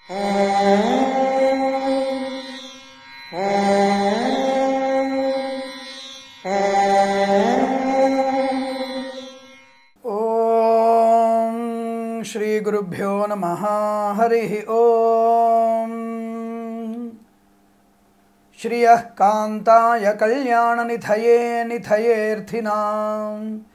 ఓం శ్రీ గురుభ్యో నమ హరి ఓం శ్రియ కాంతాయ కళ్యాణనిధయే నిధయేర్థినాం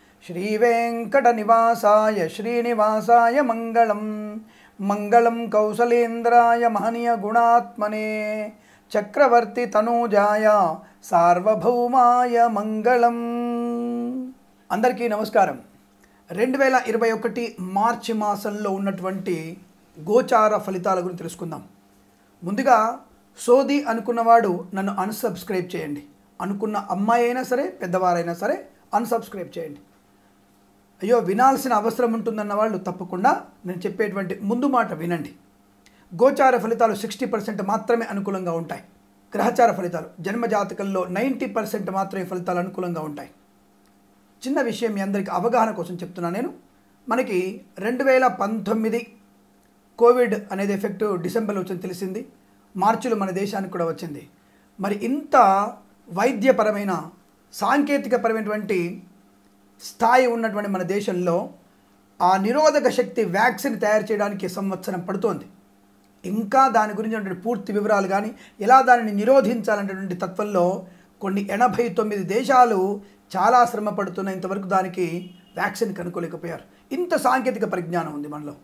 శ్రీవేంకటనివాసాయ శ్రీనివాసాయ మంగళం మంగళం కౌసలేంద్రాయ మహనీయ గుణాత్మనే చక్రవర్తి తనూజాయ సార్వభౌమాయ మంగళం అందరికీ నమస్కారం రెండు వేల ఇరవై ఒకటి మార్చి మాసంలో ఉన్నటువంటి గోచార ఫలితాల గురించి తెలుసుకుందాం ముందుగా సోది అనుకున్నవాడు నన్ను అన్సబ్స్క్రైబ్ చేయండి అనుకున్న అమ్మాయి అయినా సరే పెద్దవారైనా సరే అన్సబ్స్క్రైబ్ చేయండి అయ్యో వినాల్సిన అవసరం ఉంటుందన్న వాళ్ళు తప్పకుండా నేను చెప్పేటువంటి ముందు మాట వినండి గోచార ఫలితాలు సిక్స్టీ పర్సెంట్ మాత్రమే అనుకూలంగా ఉంటాయి గ్రహచార ఫలితాలు జన్మజాతకంలో నైంటీ పర్సెంట్ మాత్రమే ఫలితాలు అనుకూలంగా ఉంటాయి చిన్న విషయం మీ అందరికీ అవగాహన కోసం చెప్తున్నా నేను మనకి రెండు వేల పంతొమ్మిది కోవిడ్ అనేది ఎఫెక్ట్ డిసెంబర్లో వచ్చింది తెలిసింది మార్చిలో మన దేశానికి కూడా వచ్చింది మరి ఇంత వైద్యపరమైన సాంకేతికపరమైనటువంటి స్థాయి ఉన్నటువంటి మన దేశంలో ఆ నిరోధక శక్తి వ్యాక్సిన్ తయారు చేయడానికి సంవత్సరం పడుతోంది ఇంకా దాని గురించి పూర్తి వివరాలు కానీ ఎలా దానిని నిరోధించాలనేటువంటి తత్వంలో కొన్ని ఎనభై తొమ్మిది దేశాలు చాలా శ్రమ పడుతున్న ఇంతవరకు దానికి వ్యాక్సిన్ కనుక్కోలేకపోయారు ఇంత సాంకేతిక పరిజ్ఞానం ఉంది మనలో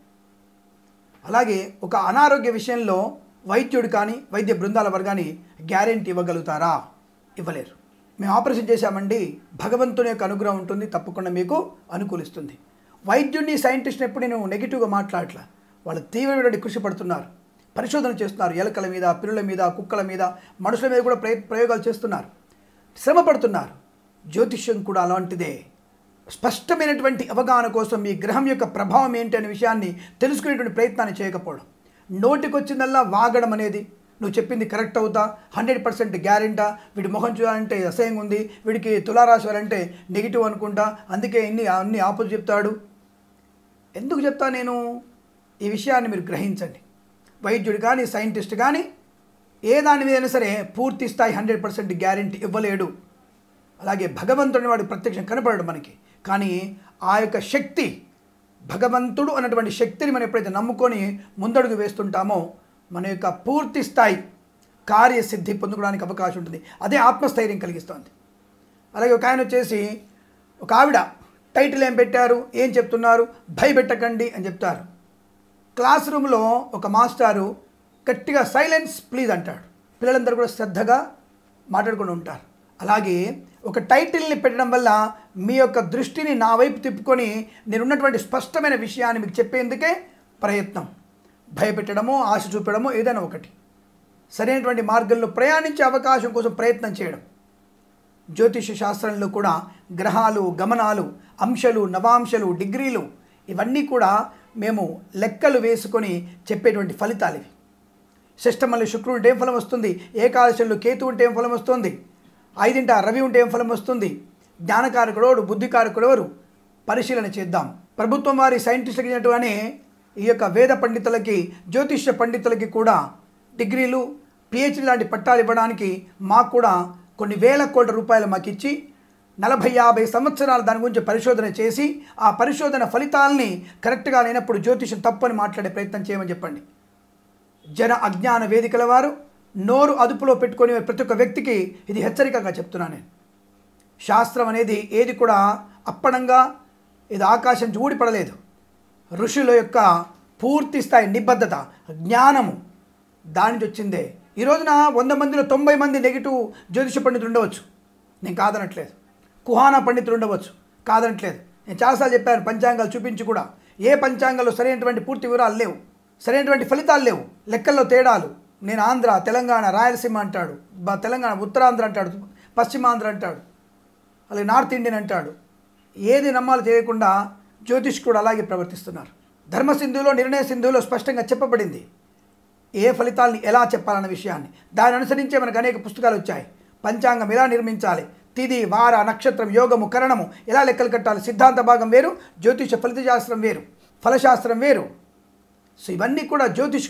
అలాగే ఒక అనారోగ్య విషయంలో వైద్యుడు కానీ వైద్య బృందాల వారు కానీ గ్యారెంటీ ఇవ్వగలుగుతారా ఇవ్వలేరు మేము ఆపరేషన్ చేశామండి భగవంతుని యొక్క అనుగ్రహం ఉంటుంది తప్పకుండా మీకు అనుకూలిస్తుంది వైద్యుడిని సైంటిస్ట్ని ఎప్పుడు నేను నెగిటివ్గా మాట్లాడట్లా వాళ్ళు తీవ్రమైన కృషి పడుతున్నారు పరిశోధన చేస్తున్నారు ఎలకల మీద పిల్లుల మీద కుక్కల మీద మనుషుల మీద కూడా ప్రయ ప్రయోగాలు చేస్తున్నారు శ్రమ పడుతున్నారు జ్యోతిష్యం కూడా అలాంటిదే స్పష్టమైనటువంటి అవగాహన కోసం మీ గ్రహం యొక్క ప్రభావం ఏంటి అనే విషయాన్ని తెలుసుకునేటువంటి ప్రయత్నాన్ని చేయకపోవడం నోటికొచ్చిందల్లా వాగడం అనేది నువ్వు చెప్పింది కరెక్ట్ అవుతా హండ్రెడ్ పర్సెంట్ గ్యారెంటా వీడి మొహం చూడాలంటే అసహ్యంగా ఉంది వీడికి తులారాశి వారంటే నెగిటివ్ అనుకుంటా అందుకే ఇన్ని అన్ని ఆపోజిట్ చెప్తాడు ఎందుకు చెప్తా నేను ఈ విషయాన్ని మీరు గ్రహించండి వైద్యుడు కానీ సైంటిస్ట్ కానీ ఏ దాని మీదైనా సరే పూర్తి స్థాయి హండ్రెడ్ పర్సెంట్ గ్యారెంటీ ఇవ్వలేడు అలాగే భగవంతుని వాడు ప్రత్యక్షం కనపడడు మనకి కానీ ఆ యొక్క శక్తి భగవంతుడు అన్నటువంటి శక్తిని మనం ఎప్పుడైతే నమ్ముకొని ముందడుగు వేస్తుంటామో మన యొక్క పూర్తి స్థాయి కార్యసిద్ధి పొందుకోవడానికి అవకాశం ఉంటుంది అదే ఆత్మస్థైర్యం కలిగిస్తుంది అలాగే ఒక ఆయన వచ్చేసి ఒక ఆవిడ టైటిల్ ఏం పెట్టారు ఏం చెప్తున్నారు భయపెట్టకండి అని చెప్తారు క్లాస్ రూమ్లో ఒక మాస్టారు గట్టిగా సైలెన్స్ ప్లీజ్ అంటాడు పిల్లలందరూ కూడా శ్రద్ధగా మాట్లాడుకుంటూ ఉంటారు అలాగే ఒక టైటిల్ని పెట్టడం వల్ల మీ యొక్క దృష్టిని నా వైపు తిప్పుకొని నేనున్నటువంటి స్పష్టమైన విషయాన్ని మీకు చెప్పేందుకే ప్రయత్నం భయపెట్టడమో ఆశ చూపడమో ఏదైనా ఒకటి సరైనటువంటి మార్గంలో ప్రయాణించే అవకాశం కోసం ప్రయత్నం చేయడం జ్యోతిష శాస్త్రంలో కూడా గ్రహాలు గమనాలు అంశాలు నవాంశాలు డిగ్రీలు ఇవన్నీ కూడా మేము లెక్కలు వేసుకొని చెప్పేటువంటి ఫలితాలు ఇవి షష్టమల్లి శుక్రుడు ఉంటే ఏం ఫలం వస్తుంది ఏకాదశంలో కేతు ఉంటే ఏం ఫలం వస్తుంది ఐదింట రవి ఉంటే ఏం ఫలం వస్తుంది జ్ఞానకారకుడోడు బుద్ధికారకుడెవరు పరిశీలన చేద్దాం ప్రభుత్వం వారి సైంటిస్టులకి ఈ యొక్క వేద పండితులకి జ్యోతిష్య పండితులకి కూడా డిగ్రీలు పిహెచ్డి లాంటి పట్టాలు ఇవ్వడానికి మాకు కూడా కొన్ని వేల కోట్ల రూపాయలు మాకు ఇచ్చి నలభై యాభై సంవత్సరాలు దాని గురించి పరిశోధన చేసి ఆ పరిశోధన ఫలితాలని కరెక్ట్గా లేనప్పుడు జ్యోతిషం తప్పని మాట్లాడే ప్రయత్నం చేయమని చెప్పండి జన అజ్ఞాన వేదికల వారు నోరు అదుపులో పెట్టుకొని ప్రతి ఒక్క వ్యక్తికి ఇది హెచ్చరికగా చెప్తున్నాను నేను శాస్త్రం అనేది ఏది కూడా అప్పడంగా ఇది ఆకాశం నుంచి ఊడిపడలేదు ఋషుల యొక్క పూర్తి స్థాయి నిబద్ధత జ్ఞానము దాని నుంచి వచ్చిందే ఈ రోజున వంద మందిలో తొంభై మంది నెగిటివ్ జ్యోతిష పండితులు ఉండవచ్చు నేను కాదనట్లేదు కుహానా పండితులు ఉండవచ్చు కాదనట్లేదు నేను చాలాసార్లు చెప్పాను పంచాంగాలు చూపించి కూడా ఏ పంచాంగాల్లో సరైనటువంటి పూర్తి వివరాలు లేవు సరైనటువంటి ఫలితాలు లేవు లెక్కల్లో తేడాలు నేను ఆంధ్ర తెలంగాణ రాయలసీమ అంటాడు బ తెలంగాణ ఉత్తరాంధ్ర అంటాడు పశ్చిమాంధ్ర అంటాడు అలాగే నార్త్ ఇండియన్ అంటాడు ఏది నమ్మాలో తెలియకుండా జ్యోతిష్ కూడా అలాగే ప్రవర్తిస్తున్నారు ధర్మ సింధువులో నిర్ణయ సింధువులో స్పష్టంగా చెప్పబడింది ఏ ఫలితాలని ఎలా చెప్పాలన్న విషయాన్ని దాన్ని అనుసరించే మనకు అనేక పుస్తకాలు వచ్చాయి పంచాంగం ఎలా నిర్మించాలి తిది వార నక్షత్రం యోగము కరణము ఎలా లెక్కలు కట్టాలి సిద్ధాంత భాగం వేరు జ్యోతిష ఫలిత శాస్త్రం వేరు ఫలశాస్త్రం వేరు సో ఇవన్నీ కూడా జ్యోతిష్ కూడా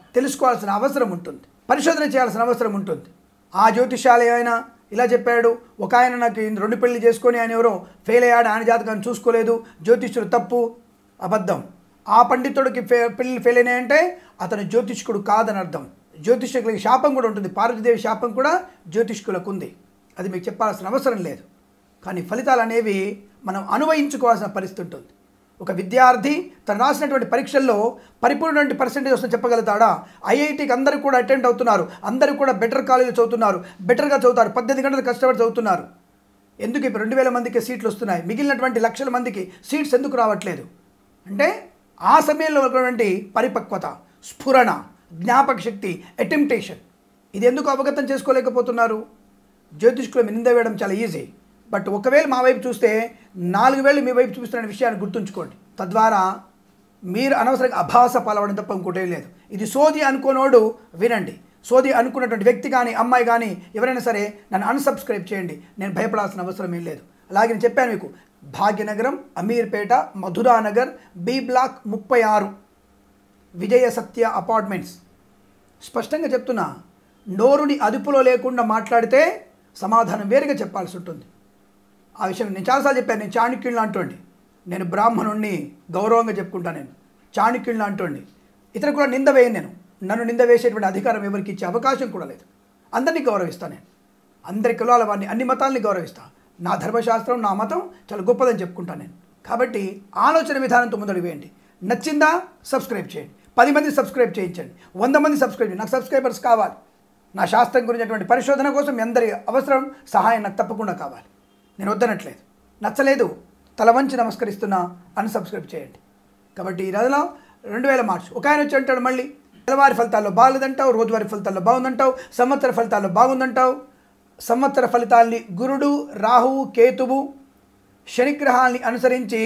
తెలుసుకోవాల్సిన అవసరం ఉంటుంది పరిశోధన చేయాల్సిన అవసరం ఉంటుంది ఆ జ్యోతిషాలయం అయినా ఇలా చెప్పాడు ఒక ఆయన నాకు ఈ రెండు పెళ్లి చేసుకొని ఆయన ఎవరో ఫెయిల్ అయ్యాడు ఆయన జాతకాన్ని చూసుకోలేదు జ్యోతిష్యుడు తప్పు అబద్ధం ఆ పండితుడికి ఫే పెళ్లి ఫెయిల్ అయినాయంటే అతను జ్యోతిష్కుడు కాదని అర్థం జ్యోతిష్కులకి శాపం కూడా ఉంటుంది పార్వతీదేవి శాపం కూడా జ్యోతిష్కులకు ఉంది అది మీకు చెప్పాల్సిన అవసరం లేదు కానీ ఫలితాలు అనేవి మనం అనువయించుకోవాల్సిన పరిస్థితి ఉంటుంది ఒక విద్యార్థి తను రాసినటువంటి పరీక్షల్లో పరిపూర్ణటువంటి పర్సెంటేజ్ వస్తుంది చెప్పగలుగుతాడా ఐఐటికి అందరూ కూడా అటెండ్ అవుతున్నారు అందరూ కూడా బెటర్ కాలేజీలో చదువుతున్నారు బెటర్గా చదువుతారు పద్దెనిమిది గంటలు కష్టపడి చదువుతున్నారు ఎందుకు ఇప్పుడు రెండు వేల మందికి సీట్లు వస్తున్నాయి మిగిలినటువంటి లక్షల మందికి సీట్స్ ఎందుకు రావట్లేదు అంటే ఆ సమయంలో ఉన్నటువంటి పరిపక్వత స్ఫురణ జ్ఞాపక శక్తి అటెంప్టేషన్ ఇది ఎందుకు అవగతం చేసుకోలేకపోతున్నారు జ్యోతిష్కులు నింద వేయడం చాలా ఈజీ బట్ ఒకవేళ మా వైపు చూస్తే నాలుగు వేలు మీ వైపు చూపిస్తున్న విషయాన్ని గుర్తుంచుకోండి తద్వారా మీరు అనవసరంగా అభాస పాలవడం తప్ప ఇంకోటి లేదు ఇది సోది అనుకోనోడు వినండి సోది అనుకున్నటువంటి వ్యక్తి కానీ అమ్మాయి కానీ ఎవరైనా సరే నన్ను అన్సబ్స్క్రైబ్ చేయండి నేను భయపడాల్సిన అవసరం ఏం లేదు అలాగే నేను చెప్పాను మీకు భాగ్యనగరం అమీర్పేట మధురానగర్ బి బ్లాక్ ముప్పై ఆరు విజయ సత్య అపార్ట్మెంట్స్ స్పష్టంగా చెప్తున్నా నోరుని అదుపులో లేకుండా మాట్లాడితే సమాధానం వేరుగా చెప్పాల్సి ఉంటుంది ఆ విషయం నేను చాలాసార్లు చెప్పాను నేను చాణక్యుళ్ళు అంటోండి నేను బ్రాహ్మణుణ్ణి గౌరవంగా చెప్పుకుంటాను నేను చాణక్యుళ్ళు అంటోండి ఇతరు కూడా నింద వేయను నేను నన్ను నింద వేసేటువంటి అధికారం ఎవరికి ఇచ్చే అవకాశం కూడా లేదు అందరినీ గౌరవిస్తాను నేను అందరి కులాల వారిని అన్ని మతాలని గౌరవిస్తా నా ధర్మశాస్త్రం నా మతం చాలా గొప్పదని చెప్పుకుంటాను నేను కాబట్టి ఆలోచన విధానంతో ముందడుగు వేయండి నచ్చిందా సబ్స్క్రైబ్ చేయండి పది మంది సబ్స్క్రైబ్ చేయించండి వంద మంది సబ్స్క్రైబ్ చేయండి నాకు సబ్స్క్రైబర్స్ కావాలి నా శాస్త్రం గురించినటువంటి పరిశోధన కోసం మీ అందరి అవసరం సహాయం నాకు తప్పకుండా కావాలి నేను వద్దనట్లేదు నచ్చలేదు తల వంచి నమస్కరిస్తున్నా అన్సబ్స్క్రైబ్ చేయండి కాబట్టి ఈ రోజులో రెండు వేల మార్చ్ ఒక ఆయన వచ్చి అంటాడు మళ్ళీ నెలవారి ఫలితాల్లో బాగలేదంటావు రోజువారి ఫలితాల్లో బాగుందంటావు సంవత్సర ఫలితాల్లో బాగుందంటావు సంవత్సర ఫలితాల్ని గురుడు రాహువు కేతువు శనిగ్రహాల్ని అనుసరించి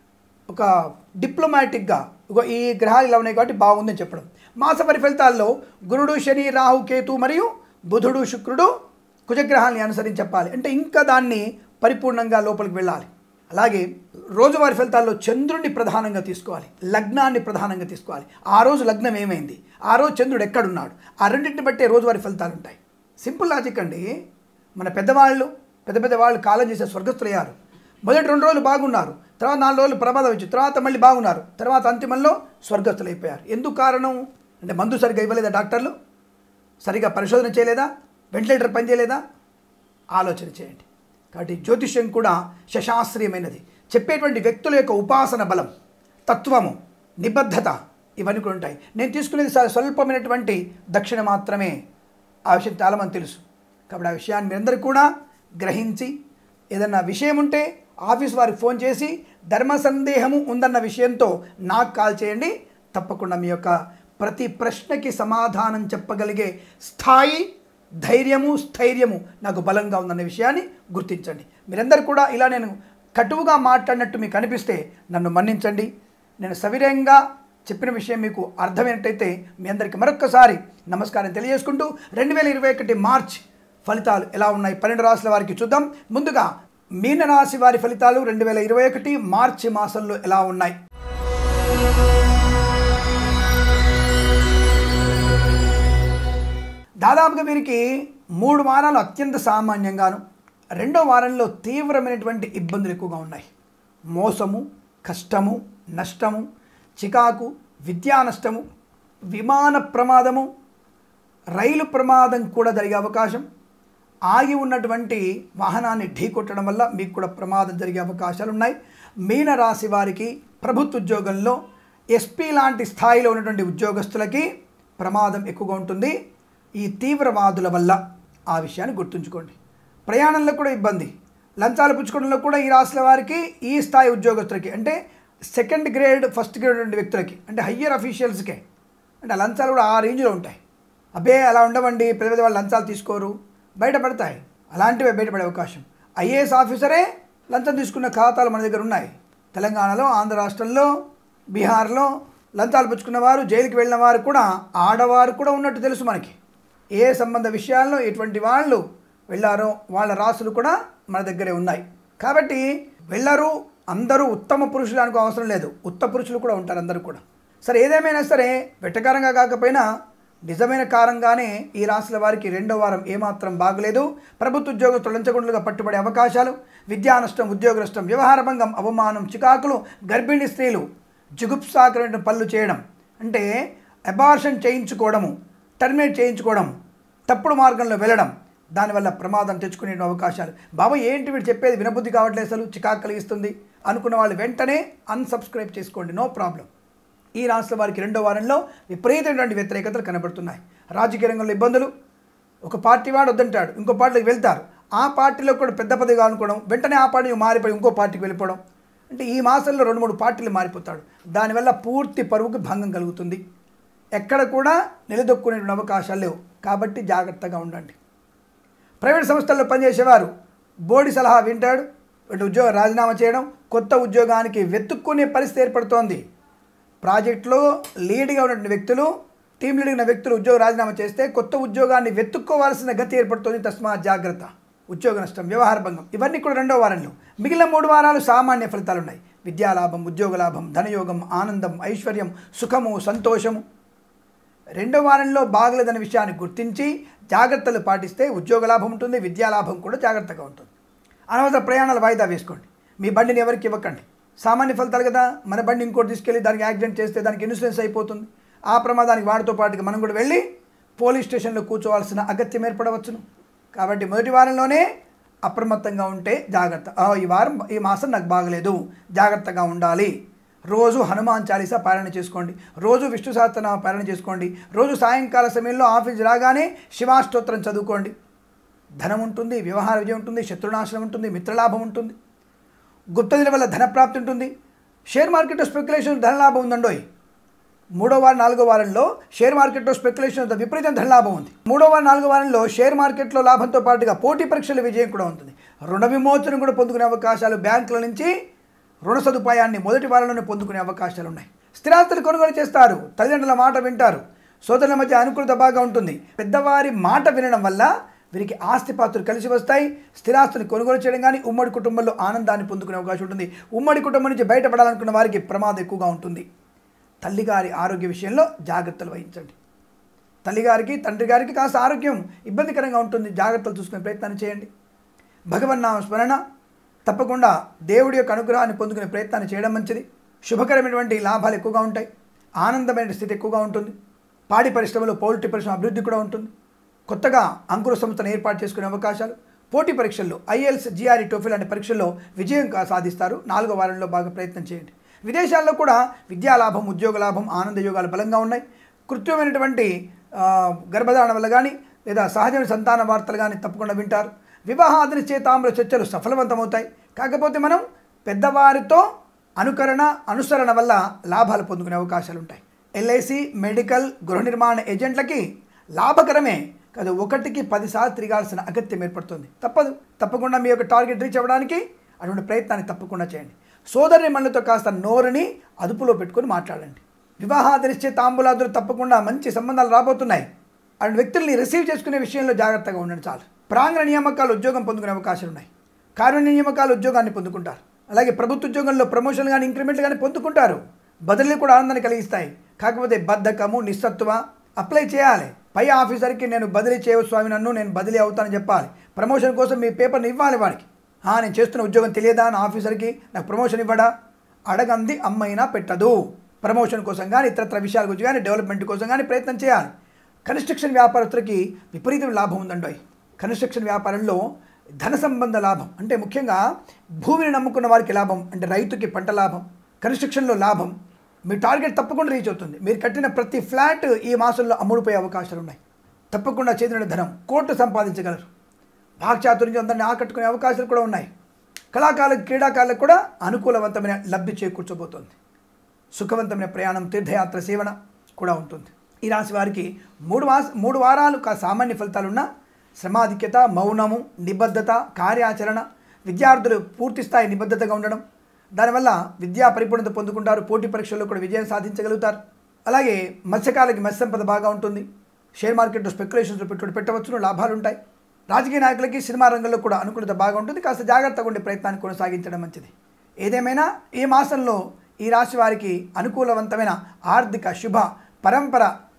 ఒక డిప్లొమాటిక్గా ఇగో ఈ గ్రహాలు ఇలా ఉన్నాయి కాబట్టి బాగుందని చెప్పడం మాసపరి ఫలితాల్లో గురుడు శని రాహు కేతు మరియు బుధుడు శుక్రుడు కుజగ్రహాల్ని అనుసరించి చెప్పాలి అంటే ఇంకా దాన్ని పరిపూర్ణంగా లోపలికి వెళ్ళాలి అలాగే రోజువారి ఫలితాల్లో చంద్రుడిని ప్రధానంగా తీసుకోవాలి లగ్నాన్ని ప్రధానంగా తీసుకోవాలి ఆ రోజు లగ్నం ఏమైంది ఆ రోజు చంద్రుడు ఎక్కడున్నాడు ఆ రెండింటిని బట్టే రోజువారి ఫలితాలు ఉంటాయి సింపుల్ లాజిక్ అండి మన పెద్దవాళ్ళు పెద్ద పెద్ద వాళ్ళు కాలం చేసే స్వర్గస్థులయ్యారు మొదటి రెండు రోజులు బాగున్నారు తర్వాత నాలుగు రోజులు ప్రమాదం వచ్చి తర్వాత మళ్ళీ బాగున్నారు తర్వాత అంతిమంలో స్వర్గస్థులైపోయారు ఎందుకు కారణం అంటే మందు సరిగ్గా ఇవ్వలేదా డాక్టర్లు సరిగా పరిశోధన చేయలేదా వెంటిలేటర్ పనిచేయలేదా ఆలోచన చేయండి కాబట్టి జ్యోతిష్యం కూడా శశాస్త్రీయమైనది చెప్పేటువంటి వ్యక్తుల యొక్క ఉపాసన బలం తత్వము నిబద్ధత ఇవన్నీ కూడా ఉంటాయి నేను తీసుకునేది చాలా స్వల్పమైనటువంటి దక్షిణ మాత్రమే ఆ విషయం చాలామంది తెలుసు కాబట్టి ఆ విషయాన్ని మీరందరూ కూడా గ్రహించి ఏదన్నా విషయం ఉంటే ఆఫీస్ వారికి ఫోన్ చేసి ధర్మ సందేహము ఉందన్న విషయంతో నాకు కాల్ చేయండి తప్పకుండా మీ యొక్క ప్రతి ప్రశ్నకి సమాధానం చెప్పగలిగే స్థాయి ధైర్యము స్థైర్యము నాకు బలంగా ఉందన్న విషయాన్ని గుర్తించండి మీరందరూ కూడా ఇలా నేను కటువుగా మాట్లాడినట్టు మీకు అనిపిస్తే నన్ను మన్నించండి నేను సవినయంగా చెప్పిన విషయం మీకు అర్థమైనట్టయితే మీ అందరికీ మరొక్కసారి నమస్కారం తెలియజేసుకుంటూ రెండు వేల ఇరవై ఒకటి మార్చ్ ఫలితాలు ఎలా ఉన్నాయి పన్నెండు రాశుల వారికి చూద్దాం ముందుగా మీనరాశి వారి ఫలితాలు రెండు వేల ఇరవై ఒకటి మార్చి మాసంలో ఎలా ఉన్నాయి దాదాపుగా వీరికి మూడు వారాలు అత్యంత సామాన్యంగాను రెండో వారంలో తీవ్రమైనటువంటి ఇబ్బందులు ఎక్కువగా ఉన్నాయి మోసము కష్టము నష్టము చికాకు విద్యా నష్టము విమాన ప్రమాదము రైలు ప్రమాదం కూడా జరిగే అవకాశం ఆగి ఉన్నటువంటి వాహనాన్ని ఢీకొట్టడం వల్ల మీకు కూడా ప్రమాదం జరిగే అవకాశాలు ఉన్నాయి మీన రాశి వారికి ప్రభుత్వ ఉద్యోగంలో ఎస్పీ లాంటి స్థాయిలో ఉన్నటువంటి ఉద్యోగస్తులకి ప్రమాదం ఎక్కువగా ఉంటుంది ఈ తీవ్రవాదుల వల్ల ఆ విషయాన్ని గుర్తుంచుకోండి ప్రయాణంలో కూడా ఇబ్బంది లంచాలు పుచ్చుకోవడంలో కూడా ఈ రాశుల వారికి ఈ స్థాయి ఉద్యోగస్తులకి అంటే సెకండ్ గ్రేడ్ ఫస్ట్ గ్రేడ్ ఉన్న వ్యక్తులకి అంటే హయ్యర్ అఫీషియల్స్కే అంటే ఆ లంచాలు కూడా ఆ రేంజ్లో ఉంటాయి అబ్బే అలా ఉండవండి పెద్ద పెద్ద వాళ్ళు లంచాలు తీసుకోరు బయటపడతాయి అలాంటివే బయటపడే అవకాశం ఐఏఎస్ ఆఫీసరే లంచం తీసుకున్న ఖాతాలు మన దగ్గర ఉన్నాయి తెలంగాణలో ఆంధ్ర రాష్ట్రంలో బీహార్లో లంచాలు పుచ్చుకున్న వారు జైలుకి వెళ్ళిన వారు కూడా ఆడవారు కూడా ఉన్నట్టు తెలుసు మనకి ఏ సంబంధ విషయాల్లో ఎటువంటి వాళ్ళు వెళ్ళారో వాళ్ళ రాసులు కూడా మన దగ్గరే ఉన్నాయి కాబట్టి వెళ్ళరు అందరూ ఉత్తమ పురుషులు అనుకో అవసరం లేదు ఉత్త పురుషులు కూడా ఉంటారు అందరూ కూడా సరే ఏదేమైనా సరే వెట్టకారంగా కాకపోయినా నిజమైన కారంగానే ఈ రాశుల వారికి రెండో వారం ఏమాత్రం బాగలేదు ప్రభుత్వ ఉద్యోగం తొలగించకుండా పట్టుబడే అవకాశాలు విద్యా నష్టం ఉద్యోగ నష్టం వ్యవహార భంగం అవమానం చికాకులు గర్భిణీ స్త్రీలు జుగుప్సాకరమైన పనులు చేయడం అంటే అబార్షన్ చేయించుకోవడము టర్మినేట్ చేయించుకోవడం తప్పుడు మార్గంలో వెళ్ళడం దానివల్ల ప్రమాదం తెచ్చుకునే అవకాశాలు బాబా ఏంటి వీడు చెప్పేది వినబుద్ధి కావట్లేదు అసలు చికాకు కలిగిస్తుంది అనుకున్న వాళ్ళు వెంటనే అన్సబ్స్క్రైబ్ చేసుకోండి నో ప్రాబ్లం ఈ రాష్ట్ర వారికి రెండో వారంలో విపరీతమైనటువంటి వ్యతిరేకతలు కనబడుతున్నాయి రాజకీయ రంగంలో ఇబ్బందులు ఒక పార్టీ వాడు వద్దంటాడు ఇంకో పార్టీకి వెళ్తారు ఆ పార్టీలో కూడా పెద్ద పదవి కావాలనుకోవడం వెంటనే ఆ పార్టీ మారిపోయి ఇంకో పార్టీకి వెళ్ళిపోవడం అంటే ఈ మాసంలో రెండు మూడు పార్టీలు మారిపోతాడు దానివల్ల పూర్తి పరువుకి భంగం కలుగుతుంది ఎక్కడ కూడా నిలదొక్కునే అవకాశాలు లేవు కాబట్టి జాగ్రత్తగా ఉండండి ప్రైవేట్ సంస్థల్లో పనిచేసేవారు బోర్డు సలహా వింటాడు వీటి ఉద్యోగం రాజీనామా చేయడం కొత్త ఉద్యోగానికి వెతుక్కునే పరిస్థితి ఏర్పడుతోంది ప్రాజెక్టులో లీడ్గా ఉన్నటువంటి వ్యక్తులు టీం లీడ్ ఉన్న వ్యక్తులు ఉద్యోగం రాజీనామా చేస్తే కొత్త ఉద్యోగాన్ని వెతుక్కోవాల్సిన గతి ఏర్పడుతుంది తస్మా జాగ్రత్త ఉద్యోగ నష్టం వ్యవహార భంగం ఇవన్నీ కూడా రెండో వారంలో మిగిలిన మూడు వారాలు సామాన్య ఫలితాలు ఉన్నాయి విద్యాలాభం ఉద్యోగ లాభం ధనయోగం ఆనందం ఐశ్వర్యం సుఖము సంతోషము రెండో వారంలో బాగలేదనే విషయాన్ని గుర్తించి జాగ్రత్తలు పాటిస్తే ఉద్యోగ లాభం ఉంటుంది విద్యా లాభం కూడా జాగ్రత్తగా ఉంటుంది అనవసర ప్రయాణాలు వాయిదా వేసుకోండి మీ బండిని ఎవరికి ఇవ్వకండి సామాన్య ఫలితాలు కదా మన బండి ఇంకోటి తీసుకెళ్ళి దానికి యాక్సిడెంట్ చేస్తే దానికి ఇన్సూరెన్స్ అయిపోతుంది ఆ ప్రమాదానికి వాడితో పాటుగా మనం కూడా వెళ్ళి పోలీస్ స్టేషన్లో కూర్చోవాల్సిన అగత్యం ఏర్పడవచ్చును కాబట్టి మొదటి వారంలోనే అప్రమత్తంగా ఉంటే జాగ్రత్త ఆ, ఈ వారం ఈ మాసం నాకు బాగలేదు జాగ్రత్తగా ఉండాలి రోజు హనుమాన్ చాలీసా పాలన చేసుకోండి రోజు విష్ణు సహస్రనామ పాలన చేసుకోండి రోజు సాయంకాల సమయంలో ఆఫీస్ రాగానే శివాష్టోత్రం చదువుకోండి ధనం ఉంటుంది వ్యవహార విజయం ఉంటుంది శత్రునాశనం ఉంటుంది మిత్రలాభం ఉంటుంది గుప్తనిల వల్ల ధనప్రాప్తి ఉంటుంది షేర్ మార్కెట్లో స్పెక్యులేషన్ ధనలాభం ఉందండోయ్ మూడో వారం నాలుగో వారంలో షేర్ మార్కెట్లో స్పెక్యులేషన్ విపరీతం ధనలాభం ఉంది మూడో వారం నాలుగో వారంలో షేర్ మార్కెట్లో లాభంతో పాటుగా పోటీ పరీక్షల విజయం కూడా ఉంటుంది రుణ విమోచన కూడా పొందుకునే అవకాశాలు బ్యాంకుల నుంచి రుణ సదుపాయాన్ని మొదటి వారంలోనే పొందుకునే అవకాశాలు ఉన్నాయి స్థిరాస్తులు కొనుగోలు చేస్తారు తల్లిదండ్రుల మాట వింటారు సోదరుల మధ్య అనుకూలత బాగా ఉంటుంది పెద్దవారి మాట వినడం వల్ల వీరికి ఆస్తిపాత్రులు కలిసి వస్తాయి స్థిరాస్తులు కొనుగోలు చేయడం కానీ ఉమ్మడి కుటుంబంలో ఆనందాన్ని పొందుకునే అవకాశం ఉంటుంది ఉమ్మడి కుటుంబం నుంచి బయటపడాలనుకున్న వారికి ప్రమాదం ఎక్కువగా ఉంటుంది తల్లిగారి ఆరోగ్య విషయంలో జాగ్రత్తలు వహించండి తల్లిగారికి తండ్రి గారికి కాస్త ఆరోగ్యం ఇబ్బందికరంగా ఉంటుంది జాగ్రత్తలు చూసుకునే ప్రయత్నాన్ని చేయండి భగవన్నామ స్మరణ తప్పకుండా దేవుడి యొక్క అనుగ్రహాన్ని పొందుకునే ప్రయత్నాన్ని చేయడం మంచిది శుభకరమైనటువంటి లాభాలు ఎక్కువగా ఉంటాయి ఆనందమైన స్థితి ఎక్కువగా ఉంటుంది పాడి పరిశ్రమలో పౌల్ట్రీ పరిశ్రమ అభివృద్ధి కూడా ఉంటుంది కొత్తగా అంకుర సంస్థను ఏర్పాటు చేసుకునే అవకాశాలు పోటీ పరీక్షల్లో ఐఎల్స్ జిఆర్ఈ టోఫిల్ అనే పరీక్షల్లో విజయం కా- సాధిస్తారు నాలుగో వారంలో బాగా ప్రయత్నం చేయండి విదేశాల్లో కూడా విద్యా లాభం ఉద్యోగ లాభం ఆనంద యోగాలు బలంగా ఉన్నాయి కృత్రిమైనటువంటి ఆ, గర్భధారణ వల్ల కానీ లేదా సహజమైన సంతాన వార్తలు కానీ తప్పకుండా వింటారు వివాహాది చేతాంబర చర్చలు సఫలవంతమవుతాయి కాకపోతే మనం పెద్దవారితో అనుకరణ అనుసరణ వల్ల లాభాలు పొందుకునే అవకాశాలు ఉంటాయి ఎల్ఐసి మెడికల్ గృహ నిర్మాణ ఏజెంట్లకి లాభకరమే కాదు ఒకటికి పదిసార్లు తిరగాల్సిన అగత్యం ఏర్పడుతుంది తప్పదు తప్పకుండా మీ యొక్క టార్గెట్ రీచ్ అవ్వడానికి అటువంటి ప్రయత్నాన్ని తప్పకుండా చేయండి సోదరి మనులతో కాస్త నోరుని అదుపులో పెట్టుకొని మాట్లాడండి వివాహాదరిచ్చే తాంబూలాదులు తప్పకుండా మంచి సంబంధాలు రాబోతున్నాయి అటువంటి వ్యక్తుల్ని రిసీవ్ చేసుకునే విషయంలో జాగ్రత్తగా ఉండండి చాలు ప్రాంగణ నియామకాలు ఉద్యోగం పొందుకునే అవకాశాలు ఉన్నాయి కార్మిక నియామకాలు ఉద్యోగాన్ని పొందుకుంటారు అలాగే ప్రభుత్వ ఉద్యోగంలో ప్రమోషన్ కానీ ఇంక్రిమెంట్లు కానీ పొందుకుంటారు బదిలీలు కూడా ఆనందాన్ని కలిగిస్తాయి కాకపోతే బద్ధకము నిస్సత్వ అప్లై చేయాలి పై ఆఫీసర్కి నేను బదిలీ చేయవచ్చు స్వామి నన్ను నేను బదిలీ అవుతానని చెప్పాలి ప్రమోషన్ కోసం మీ పేపర్ని ఇవ్వాలి వాడికి "ఆ, నేను చేస్తున్న ఉద్యోగం తెలియదా నా ఆఫీసర్కి నాకు ప్రమోషన్ ఇవ్వడా అడగంది అమ్మైనా పెట్టదు ప్రమోషన్ కోసం కానీ ఇతరత్ర విషయాల గురించి కానీ డెవలప్మెంట్ కోసం కానీ ప్రయత్నం చేయాలి కన్స్ట్రక్షన్ వ్యాపారస్తులకి విపరీతం లాభం ఉందండి కన్స్ట్రక్షన్ వ్యాపారంలో ధన సంబంధ లాభం అంటే ముఖ్యంగా భూమిని నమ్ముకున్న వారికి లాభం అంటే రైతుకి పంట లాభం కన్స్ట్రక్షన్లో లాభం మీ టార్గెట్ తప్పకుండా రీచ్ అవుతుంది మీరు కట్టిన ప్రతి ఫ్లాట్ ఈ మాసంలో అమ్ముడుపోయే అవకాశాలు ఉన్నాయి తప్పకుండా చేతిన ధనం కోట్లు సంపాదించగలరు వాక్చాతుర్యం అందరిని ఆకట్టుకునే అవకాశాలు కూడా ఉన్నాయి కళాకారులకు క్రీడాకారులకు కూడా అనుకూలవంతమైన లబ్ధి చేకూర్చబోతోంది సుఖవంతమైన ప్రయాణం తీర్థయాత్ర సేవన కూడా ఉంటుంది ఈ రాశి వారికి మూడు మాస మూడు వారాలు కా సామాన్య ఫలితాలున్న శ్రమాధిక్యత మౌనము నిబద్ధత కార్యాచరణ విద్యార్థులు పూర్తి స్థాయి నిబద్ధతగా ఉండడం దానివల్ల విద్యా పరిపూర్ణత పొందుకుంటారు పోటీ పరీక్షల్లో కూడా విజయం సాధించగలుగుతారు అలాగే మత్స్యకాలకి మత్స్య సంపద బాగా ఉంటుంది షేర్ మార్కెట్లో స్పెక్యులేషన్స్లో పెట్టుబడి పెట్టవచ్చును లాభాలు ఉంటాయి రాజకీయ నాయకులకి సినిమా రంగంలో కూడా అనుకూలత బాగా ఉంటుంది కాస్త జాగ్రత్తగా ఉండే ప్రయత్నాన్ని కొనసాగించడం మంచిది ఏదేమైనా ఈ మాసంలో ఈ రాశి వారికి అనుకూలవంతమైన ఆర్థిక శుభ పరంపర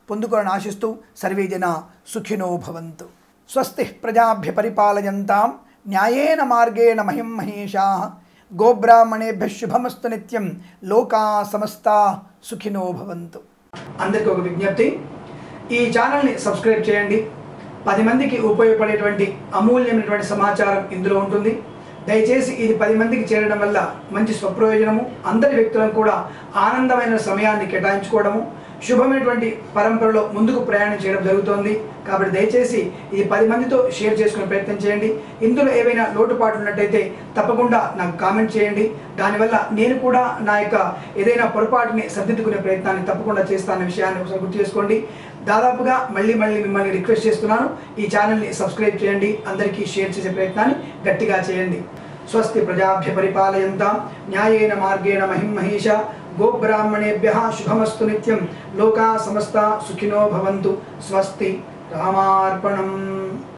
పొందుకోవాలని ఆశిస్తూ సర్వే జన సుఖినో భవంతు స్వస్తి ప్రజాభ్య పరిపాలయంతాం న్యాయేన మార్గేణ మహిం మహేషా గోబ్రాహ్మణేభ్య శుభమస్తు నిత్యం లోకా సమస్తా సుఖినో భవంతు అందరికీ ఒక విజ్ఞప్తి ఈ ఛానల్ని సబ్స్క్రైబ్ చేయండి పది మందికి ఉపయోగపడేటువంటి అమూల్యమైనటువంటి సమాచారం ఇందులో ఉంటుంది దయచేసి ఇది పది మందికి చేరడం వల్ల మంచి స్వప్రయోజనము అందరి వ్యక్తులకు కూడా ఆనందమైన సమయాన్ని కేటాయించుకోవడము శుభమైనటువంటి పరంపరలో ముందుకు ప్రయాణం చేయడం జరుగుతోంది కాబట్టి దయచేసి ఇది పది మందితో షేర్ చేసుకునే ప్రయత్నం చేయండి ఇందులో ఏవైనా లోటుపాట్లు ఉన్నట్టయితే తప్పకుండా నాకు కామెంట్ చేయండి దానివల్ల నేను కూడా నా యొక్క ఏదైనా పొరపాటుని సర్దిద్దుకునే ప్రయత్నాన్ని తప్పకుండా చేస్తానన్న విషయాన్ని ఒకసారి గుర్తు చేసుకోండి దాదాపుగా మళ్ళీ మళ్ళీ మిమ్మల్ని రిక్వెస్ట్ చేస్తున్నాను ఈ ఛానల్ని సబ్స్క్రైబ్ చేయండి అందరికీ షేర్ చేసే ప్రయత్నాన్ని గట్టిగా చేయండి స్వస్తి ప్రజాభ్య పరిపాలయంతాం న్యాయేన మార్గేణ మహిం మహేష గోబ్రాహ్మణేభ్య శుభమస్తు నిత్యం లోకా సమస్త సుఖినో భవంతు స్వస్తి రామార్పణం